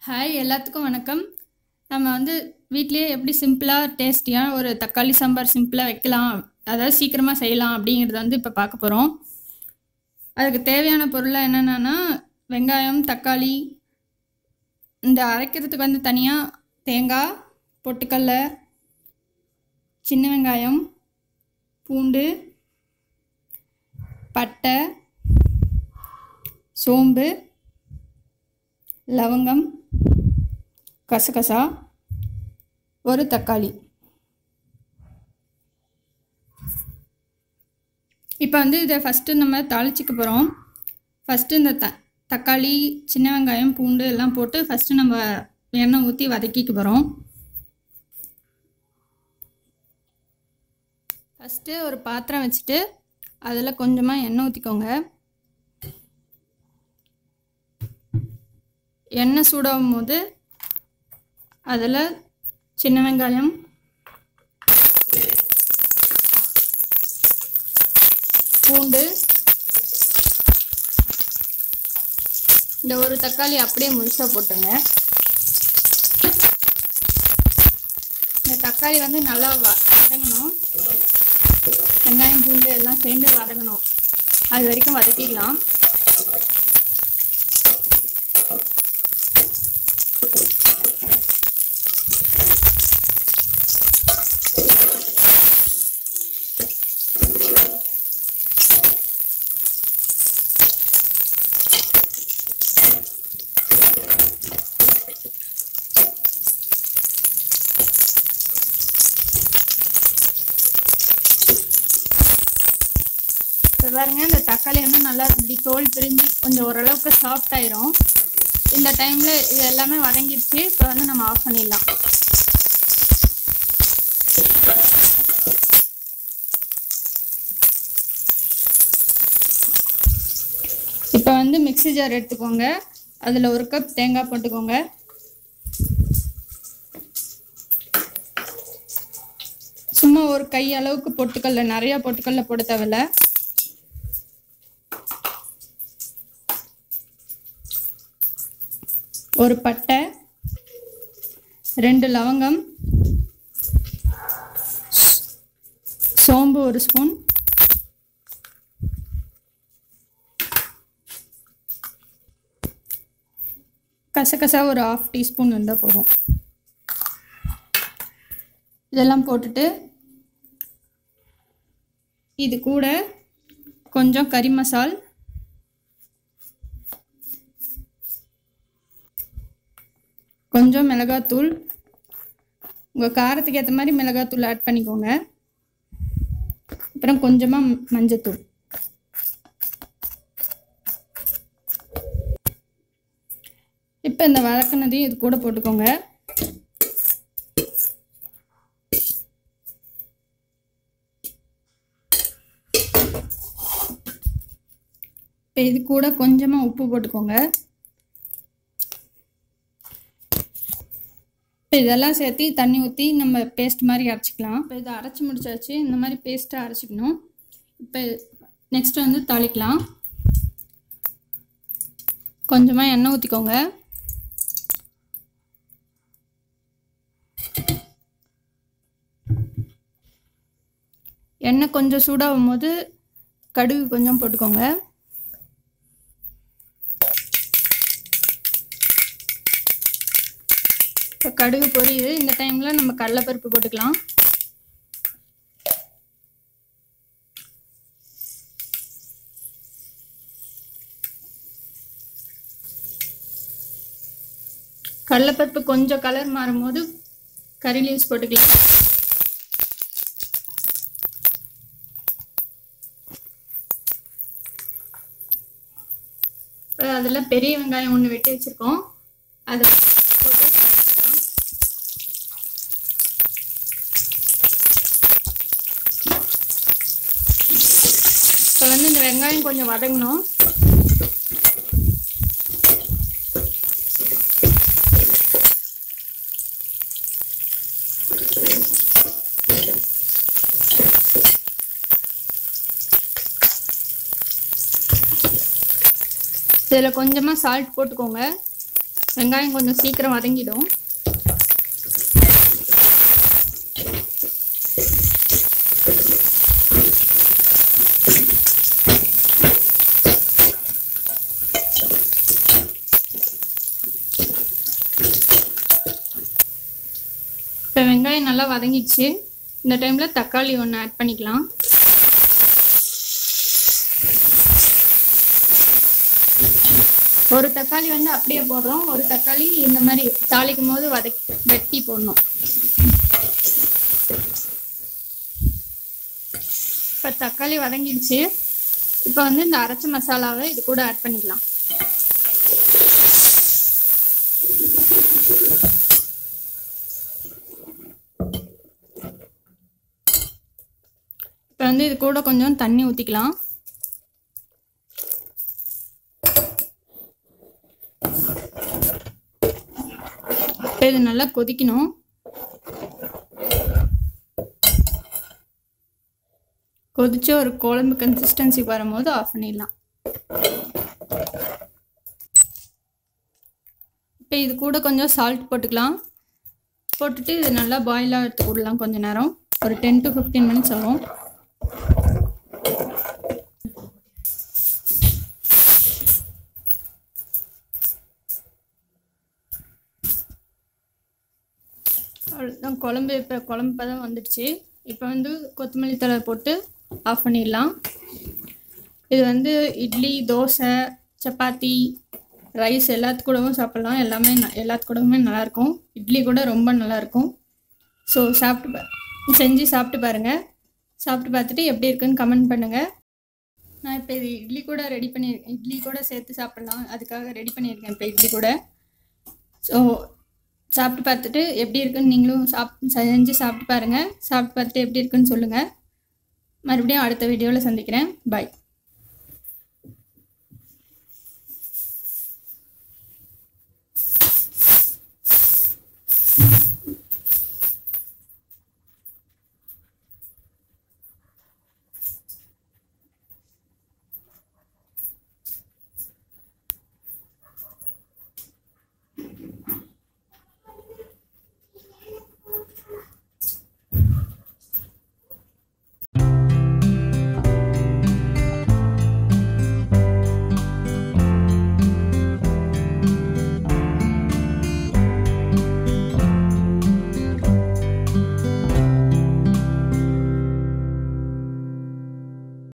hi எல்லாத்துக்கும் வணக்கம் நம்ம வந்து வீட்லேயே எப்படி சிம்பிளாக டேஸ்டியாக ஒரு தக்காளி சாம்பார் சிம்பிளாக வைக்கலாம் அதாவது சீக்கிரமாக செய்யலாம் அப்படிங்கிறத வந்து இப்போ பார்க்க போகிறோம் அதுக்கு தேவையான பொருளாக என்னென்னா வெங்காயம் தக்காளி இந்த அரைக்கிறதுக்கு வந்து தனியாக தேங்காய் பொட்டுக்கடல சின்ன வெங்காயம் பூண்டு பட்டை சோம்பு லவங்கம் கசகசா ஒரு தக்காளி இப்போ வந்து இதை ஃபஸ்ட்டு நம்ம தாளிச்சிக்க போகிறோம் ஃபஸ்ட்டு இந்த த தக்காளி சின்ன வெங்காயம் பூண்டு எல்லாம் போட்டு ஃபஸ்ட்டு நம்ம எண்ணெய் ஊற்றி வதக்கிக்க போகிறோம் ஃபஸ்ட்டு ஒரு பாத்திரம் வச்சுட்டு அதில் கொஞ்சமாக எண்ணெய் ஊற்றிக்கோங்க எண்ணெய் சூடாகும் போது அதில் சின்ன வெங்காயம் பூண்டு இந்த ஒரு தக்காளி அப்படியே முழுசாக போட்டுங்க இந்த தக்காளி வந்து நல்லா வ வதங்கணும் வெங்காயம் பூண்டு எல்லாம் சேர்ந்து வதங்கணும் அது வரைக்கும் வதக்கிக்கலாம் இப்போ பாருங்க இந்த தக்காளி வந்து நல்லா இப்படி தோல் பிரிஞ்சு கொஞ்சம் ஓரளவுக்கு சாஃப்ட் ஆயிரும் இந்த டைமில் இது எல்லாமே வதங்கிடுச்சு இப்போ வந்து நம்ம ஆஃப் பண்ணிடலாம் இப்போ வந்து மிக்ஸி ஜார் எடுத்துக்கோங்க அதில் ஒரு கப் தேங்காய் போட்டுக்கோங்க சும்மா ஒரு கை அளவுக்கு பொட்டுக்கல்ல நிறைய பொட்டுக்கல்ல போட தேவையில்ல ஒரு பட்டை ரெண்டு லவங்கம் சோம்பு ஒரு ஸ்பூன் கசகசா ஒரு ஆஃப் டீஸ்பூன் இருந்தால் போதும் இதெல்லாம் போட்டுட்டு இது கூட கொஞ்சம் கறி மசால் கொஞ்சம் மிளகாத்தூள் உங்கள் காரத்துக்கு ஏற்ற மாதிரி மிளகாத்தூள் ஆட் பண்ணிக்கோங்க அப்புறம் கொஞ்சமாக மஞ்சத்தூள் இப்போ இந்த வதக்குனதையும் இது கூட போட்டுக்கோங்க இப்போ இது கூட கொஞ்சமாக உப்பு போட்டுக்கோங்க இப்போ இதெல்லாம் சேர்த்து தண்ணி ஊற்றி நம்ம பேஸ்ட் மாதிரி அரைச்சிக்கலாம் இப்போ இதை அரைச்சி முடிச்சாச்சு இந்த மாதிரி பேஸ்ட்டாக அரைச்சிக்கணும் இப்போ நெக்ஸ்ட் வந்து தாளிக்கலாம் கொஞ்சமாக எண்ணெய் ஊற்றிக்கோங்க எண்ணெய் கொஞ்சம் சூடாகும் போது கடுகு கொஞ்சம் போட்டுக்கோங்க இப்போ கடுகு பொரியுது இந்த டைமில் நம்ம கடலைப்பருப்பு போட்டுக்கலாம் கடலைப்பருப்பு கொஞ்சம் கலர் மாறும் போது கறி லீவ்ஸ் போட்டுக்கலாம் அதில் பெரிய வெங்காயம் ஒன்று வெட்டி வச்சுருக்கோம் அதை போட்டு தாளிச்சிக்கலாம் இப்போ வந்து இந்த வெங்காயம் கொஞ்சம் வதங்கணும் இதில் கொஞ்சமாக சால்ட் போட்டுக்கோங்க வெங்காயம் கொஞ்சம் சீக்கிரம் வதங்கிடும் இப்போ வெங்காயம் நல்லா வதங்கிடுச்சு இந்த டைமில் தக்காளி ஒன்று ஆட் பண்ணிக்கலாம் ஒரு தக்காளி வந்து அப்படியே போடுறோம் ஒரு தக்காளி இந்த மாதிரி தாளிக்கும் போது வதக்கி வெட்டி போடணும் இப்போ தக்காளி வதங்கிடுச்சு இப்போ வந்து இந்த அரைச்ச மசாலாவை இது கூட ஆட் பண்ணிக்கலாம் இப்போ வந்து இது கூட கொஞ்சம் தண்ணி ஊற்றிக்கலாம் இப்போ இது நல்லா கொதிக்கணும் கொதிச்சு ஒரு குழம்பு கன்சிஸ்டன்சி வரும்போது ஆஃப் பண்ணிடலாம் இப்போ இது கூட கொஞ்சம் சால்ட் போட்டுக்கலாம் போட்டுட்டு இது நல்லா பாயில் ஆகிறதுக்கு விடலாம் கொஞ்ச நேரம் ஒரு டென் டு ஃபிஃப்டீன் மினிட்ஸ் ஆகும் அவ்வளோதான் குழம்பு இப்போ குழம்பு பதம் வந்துடுச்சு இப்போ வந்து கொத்தமல்லி தழை போட்டு ஆஃப் பண்ணிடலாம் இது வந்து இட்லி தோசை சப்பாத்தி ரைஸ் எல்லாத்து கூடவும் சாப்பிட்லாம் எல்லாமே ந- எல்லாத்து கூடவுமே நல்லாயிருக்கும் இட்லி கூட ரொம்ப நல்லாயிருக்கும் ஸோ சாப்பிட்டு பா செஞ்சு சாப்பிட்டு பாருங்கள் சாப்பிட்டு பார்த்துட்டு எப்படி இருக்குன்னு கமெண்ட் பண்ணுங்கள் நான் இப்போ இது இட்லி கூட ரெடி பண்ணியிருக்கேன் இட்லி கூட சேர்த்து சாப்பிட்லாம் அதுக்காக ரெடி பண்ணியிருக்கேன் இப்போ இட்லி கூட ஸோ சாப்பிட்டு பார்த்துட்டு எப்படி இருக்குன்னு நீங்களும் சாப் செஞ்சு சாப்பிட்டு பாருங்கள் சாப்பிட்டு பார்த்துட்டு எப்படி இருக்குன்னு சொல்லுங்கள் மறுபடியும் அடுத்த வீடியோவில் சந்திக்கிறேன் பாய்